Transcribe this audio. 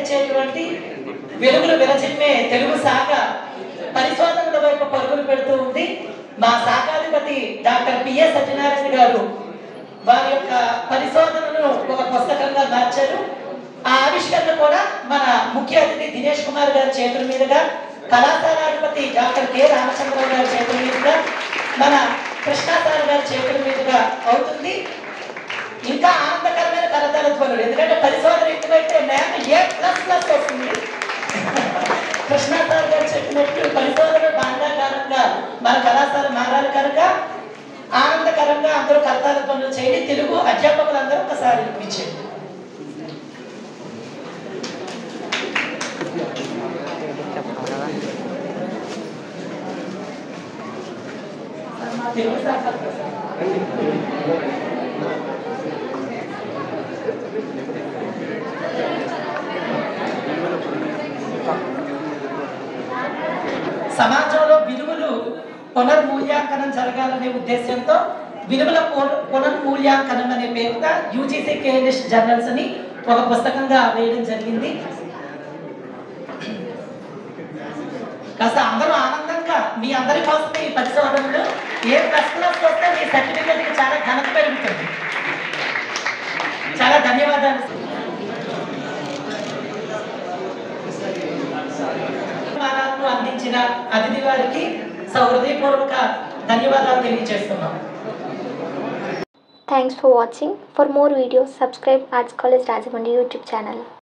తెచ్చేటువంటి వెలుగులు విరచిమ్మే తెలుగు శాఖ పరిశోధనల వైపు పరుగులు పెడుతూ ఉంది మా శాఖాధిపతి డాక్టర్ పిఎస్ సత్యనారాయణ గారు వారి యొక్క పరిశోధనను ఒక పుస్తకంగా మార్చారు ఆ ఆవిష్కరణ కూడా మన ముఖ్య అతిథి దినేష్ కుమార్ గారి చేతుల మీదుగా కళాశాలాధిపతి డాక్టర్ కె రామచంద్రరావు గారి చేతుల మీదుగా మన కృష్ణా సార్ గారి చేతుల మీదుగా అవుతుంది ఇంకా ఆనందకరమైన కరతాల ధ్వనులు ఎందుకంటే పరిశోధన ఎక్కువైతే నేను ఏ ప్లస్ ప్లస్ వస్తుంది కృష్ణా సార్ గారు చెప్పినట్టు పరిశోధన బాంధాకారంగా మన కళాశాల మారాలి కనుక ఆనందకరంగా అందరూ కరతాల పనులు చేయండి తెలుగు అధ్యాపకులందరూ ఒకసారి వినిపించండి తెలుగు శాఖ సమాజంలో విలువలు పునర్మూల్యాంకనం జరగాలనే ఉద్దేశంతో విలువల పున- పునర్మూల్యాంకనం అనే పేరుతో యూజీసీ కేఎన్ఎస్ జర్నల్స్ అని ఒక పుస్తకంగా వేయడం జరిగింది కాస్త అందరూ ఆనందంగా మీ అందరి కోసం ఈ పరిశోధనలు ఏ ప్లస్ ప్లస్ వస్తే మీ సర్టిఫికెట్కి చాలా ఘనత పెరుగుతుంది చాలా ధన్యవాదాలు సన్మానాలను అందించిన అతిథి వారికి సహృదయపూర్వక ధన్యవాదాలు తెలియజేస్తున్నాం Thanks for watching. For more videos, subscribe Arts College Rajamundry YouTube channel.